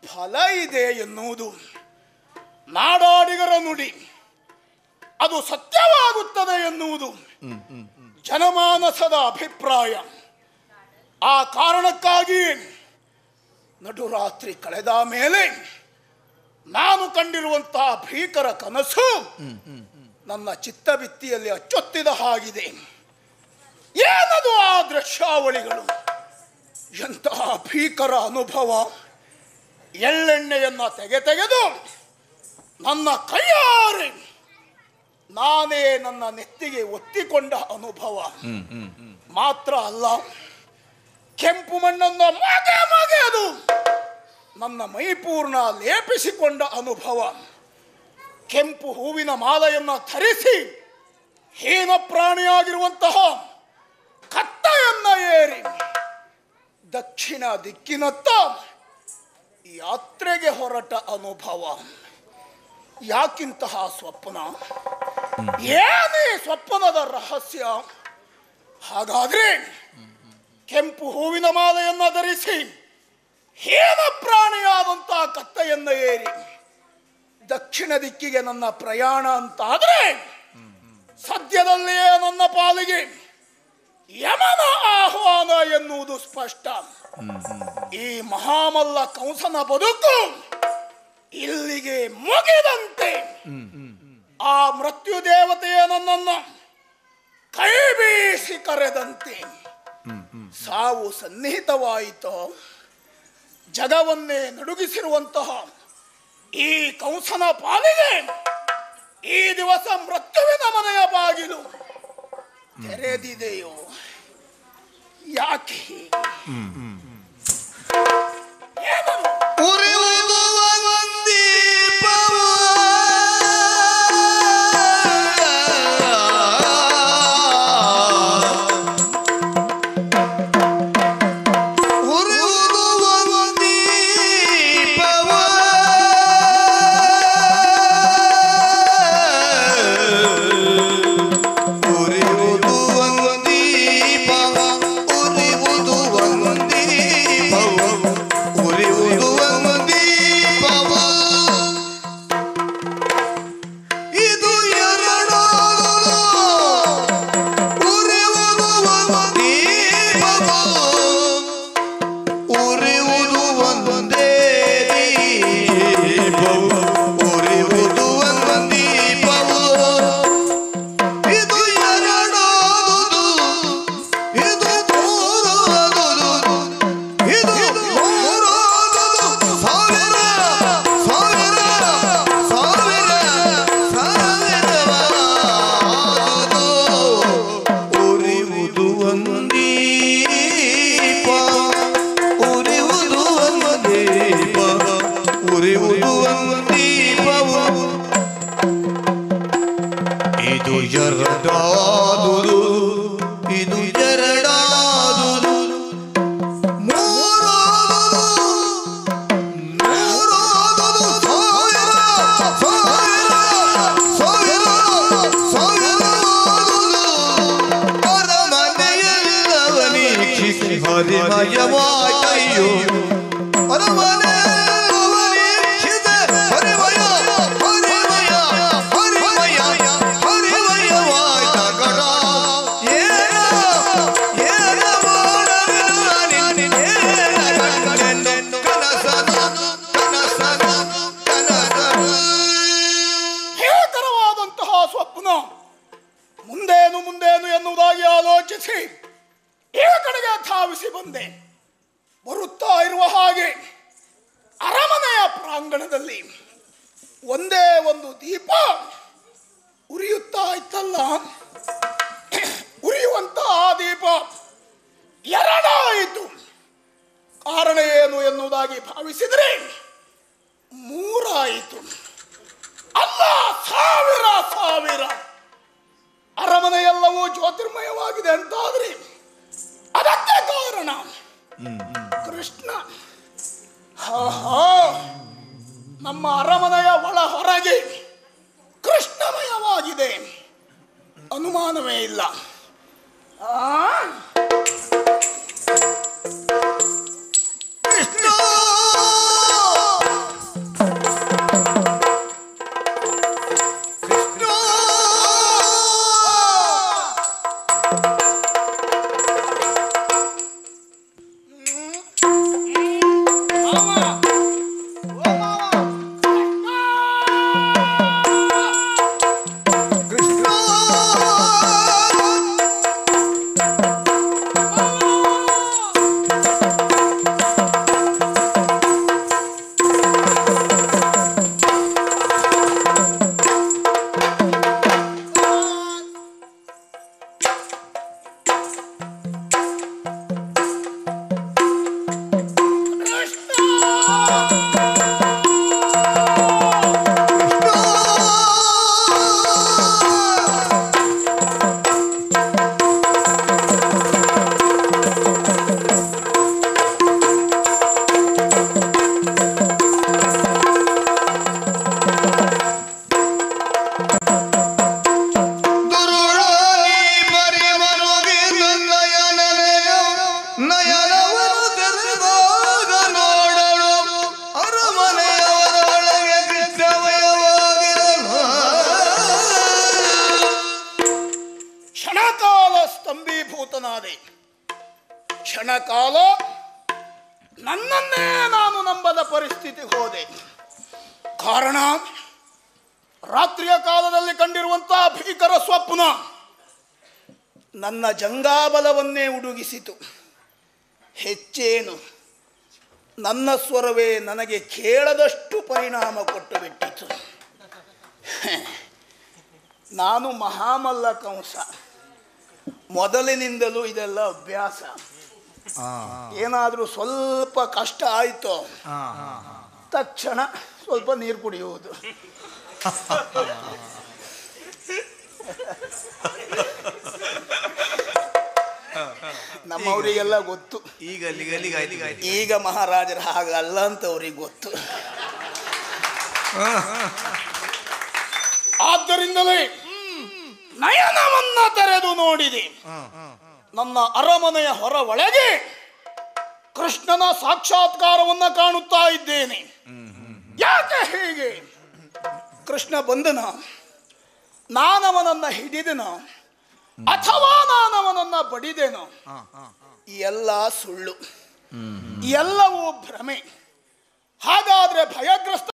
ಫಲ ಇದೆ ಎನ್ನುವುದು ನಾಡಾಡಿಗರ ನುಡಿ ಅದು ಸತ್ಯವಾಗುತ್ತದೆ ಎನ್ನುವುದು ಜನಮಾನಸದ ಅಭಿಪ್ರಾಯ ಆ ಕಾರಣಕ್ಕಾಗಿ ನಡುರಾತ್ರಿ ಕಳೆದ ಮೇಲೆ ನಾನು ಕಂಡಿರುವಂತಹ ಭೀಕರ ಕನಸು ನನ್ನ ಚಿತ್ತಭಿತ್ತಿಯಲ್ಲಿ ಅಚ್ಚೊತ್ತಿದ ಹಾಗಿದೆ ಏನದು ಆ ದೃಶ್ಯಾವಳಿಗಳು ಎಂತಹ ಭೀಕರ ಅನುಭವ ಎಳ್ಳೆಣ್ಣೆಯನ್ನ ತೆಗೆ ತೆಗೆದು ನನ್ನ ಕೈಯಾರೆ ನಾನೇ ನನ್ನ ನೆತ್ತಿಗೆ ಒತ್ತಿಕೊಂಡ ಅನುಭವ ಮಾತ್ರ ಅಲ್ಲ ಕೆಂಪು ಮಣ್ಣನ್ನು ಮಗೆ ಮಗೆದು ನನ್ನ ಮೈಪೂರ್ಣ ಲೇಪಿಸಿಕೊಂಡ ಅನುಭವ ಕೆಂಪು ಹೂವಿನ ಮಾಲೆಯನ್ನ ಧರಿಸಿ ಹೀನ ಪ್ರಾಣಿಯಾಗಿರುವಂತಹ ಕತ್ತೆಯನ್ನ ಏರಿ ದಕ್ಷಿಣ ದಿಕ್ಕಿನತ್ತ ಯಾತ್ರೆಗೆ ಹೊರಟ ಅನುಭವ ಯಾಕಿಂತಹ ಸ್ವಪ್ನ ಏನೇ ಸ್ವಪ್ನದ ರಹಸ್ಯ ಹಾಗಾದ್ರೆ ಕೆಂಪು ಹೂವಿನ ಮಾಲೆಯನ್ನ ಧರಿಸಿ ಹೀನ ಪ್ರಾಣಿಯಾದಂತಹ ಕತ್ತೆಯನ್ನ ಏರಿ ದಕ್ಷಿಣ ದಿಕ್ಕಿಗೆ ನನ್ನ ಪ್ರಯಾಣ ಅಂತಾದ್ರೆ ಸದ್ಯದಲ್ಲಿಯೇ ನನ್ನ ಪಾಲಿಗೆ ಯಮನ ಆಹ್ವಾನ ಎನ್ನುವುದು ಸ್ಪಷ್ಟ ಈ ಮಹಾಮಲ್ಲ ಕಂಸನ ಬದುಕು ಇಲ್ಲಿಗೆ ಮುಗಿದಂತೆ ಆ ಮೃತ್ಯು ದೇವತೆಯ ನನ್ನನ್ನು ಕೈ ಬೀಸಿ ಕರೆದಂತೆ ಸಾವು ಸನ್ನಿಹಿತವಾಯಿತು ಜಗವನ್ನೇ ನಡುಗಿಸಿರುವಂತಹ ಈ ಕಂಸನ ಪಾಲಿಗೆ ಈ ದಿವಸ ಮೃತ್ಯುವಿನ ಮನೆಯ ಬಾಗಿಲು ತೆರೆದಿದೆಯೋ ಯಾಕೆ ಹೀಗೆ? ಏನದು? ಉರಿಯುವುದು ಒಂದೀಪವು. ಉರಿಯುವುದು ಒಂದೀಪವು. ಉರಿಯುವುದು ಒಂದೀಪವು. ಉರಿಯುವುದು ಒಂದೀಪವು. ಉರಿಯುವುದು ಒಂದೀಪವು. ಇದು ಎರಡು ಉರಿಯುವುದು ಒಂದೀಪವು. ಉರಿಯುವುದು ಒಂದೇ ದೀಪವು. ಉರಿಯುವುದು ಒಂದೀಪವು. ಇದು ಎರಡಾದುದು, ಇದು ಮೂರಾದುದು, ಇದು ಮೂರಾದುದು. ಸಾವಿರ, ಸಾವಿರ, ಸಾವಿರ, ಸಾವಿರವಾದುದು. ಉರಿಯುವುದು ಒಂದೀಪ ಉರಿಯುವುದು ಒಂದೀಪ ಉರಿಯುವುದು ಒಂದೀಪವು ಇದು ಎರಡಾದುದು ಇದು ಎರಡಾದುದು ಮೂರಾದುದು ಮೂರಾದುದು ಸಾವಿರ ಸಾವಿರ ಸಾವಿರ ಸಾವಿರಾದುದು ಅರಮನೆಯಲ್ಲವನೀಕ್ಷಿಸಿ ಹರಿಮಯವಾಯ್ತಯ್ಯೋ ಅರಮನೆಯಲ್ಲವನೀಕ್ಷಿಸಿ ಹರಿಮಯ ಹರಿಮಯ ಹರಿಮಯ ಹರಿಮಯವಾಯ್ತ ಕಡ ಏನ ಏನ ಮಾಡಲಿಲ್ಲ ನಿನ್ನೇನ ಕಂಡೆನು ಕನಸನು ಕನಸನು ಕನಸನು ಭೀಕರವಾದಂತಹ ಸ್ವಪ್ನ ಮುಂದೇನು ಮುಂದೇನು ಎನ್ನುವುದಾಗಿ ಆಲೋಚಿಸಿ ಈ ಕಡೆಗೆ ಧಾವಿಸಿ ಬಂದೆ ಬರುತ್ತಾ ಇರುವ ಹಾಗೆ ಅರಮನೆಯ ಪ್ರಾಂಗಣದಲ್ಲಿ ಒಂದೇ ಒಂದು ದೀಪ ಉರಿಯುತ್ತಾ ಇತ್ತಲ್ಲ ಉರಿಯುವಂತಹ ಆ ದೀಪ ಎರಡಾಯಿತು ಕಾರಣ ಏನು ಎನ್ನುವುದಾಗಿ ಭಾವಿಸಿದರೆ ಮೂರಾಯಿತು ಅಲ್ಲ ಸಾವಿರ ಸಾವಿರ ಅರಮನೆಯೆಲ್ಲವೂ ಜ್ಯೋತಿರ್ಮಯವಾಗಿದೆ ಅಂತಾದ್ರೆ ಅದಕ್ಕೆ ಕಾರಣ ಕೃಷ್ಣ ಹಾ ಹಾ. ನಮ್ಮ ಅರಮನೆಯ ಒಳ ಹೊರಗೆ ಕೃಷ್ಣಮಯವಾಗಿದೆ ಅನುಮಾನವೇ ಇಲ್ಲ ಆ ಕೃಷ್ಣ ನಂಬುವವನಾದೆ ಕ್ಷಣಕಾಲ ನನ್ನನ್ನೇ ನಾನು ನಂಬದ ಪರಿಸ್ಥಿತಿಗೆ ಹೋದೆ ಕಾರಣ ರಾತ್ರಿಯ ಕಾಲದಲ್ಲಿ ಕಂಡಿರುವಂತಹ ಭೀಕರ ಸ್ವಪ್ನ ನನ್ನ ಜಂಗಾಬಲವನ್ನೇ ಉಡುಗಿಸಿತು ಹೆಚ್ಚೇನು ನನ್ನ ಸ್ವರವೇ ನನಗೆ ಕೇಳದಷ್ಟು ಪರಿಣಾಮ ಕೊಟ್ಟು ಬಿಟ್ಟಿತು ನಾನು ಮಹಾಮಲ್ಲ ಕಂಸ ಮೊದಲಿನಿಂದಲೂ ಇದೆಲ್ಲ ಅಭ್ಯಾಸ ಏನಾದರೂ ಸ್ವಲ್ಪ ಕಷ್ಟ ಆಯಿತು ತಕ್ಷಣ ಸ್ವಲ್ಪ ನೀರು ಕುಡಿಯುವುದು ನಮ್ಮವರಿಗೆಲ್ಲ ಗೊತ್ತು ಈಗ ಅಲ್ಲಿಗೆ ಅಲ್ಲಿಗೆ ಅಲ್ಲಿಗೆ ಆಯ್ತು ಈಗ ಮಹಾರಾಜರ ಹಾಗಲ್ಲ ಅಂತ ಅವ್ರಿಗೆ ಗೊತ್ತು ಆದ್ದರಿಂದಲೇ ನಯನವನ್ನ ತೆರೆದು ನೋಡಿದೆ ನನ್ನ ಅರಮನೆಯ ಹೊರ ಒಳಗೆ ಕೃಷ್ಣನ ಸಾಕ್ಷಾತ್ಕಾರವನ್ನ ಕಾಣುತ್ತಾ ಇದ್ದೇನೆ ಯಾಕೆ ಹೀಗೆ ಕೃಷ್ಣ ಬಂದನ ನಾನವನನ್ನ ಹಿಡಿದನ ಅಥವಾ ನಾನವನನ್ನ ಬಡಿದೆನೋ ಈ ಎಲ್ಲ ಸುಳ್ಳು ಎಲ್ಲವೂ ಭ್ರಮೆ ಹಾಗಾದ್ರೆ ಭಯಗ್ರಸ್ತ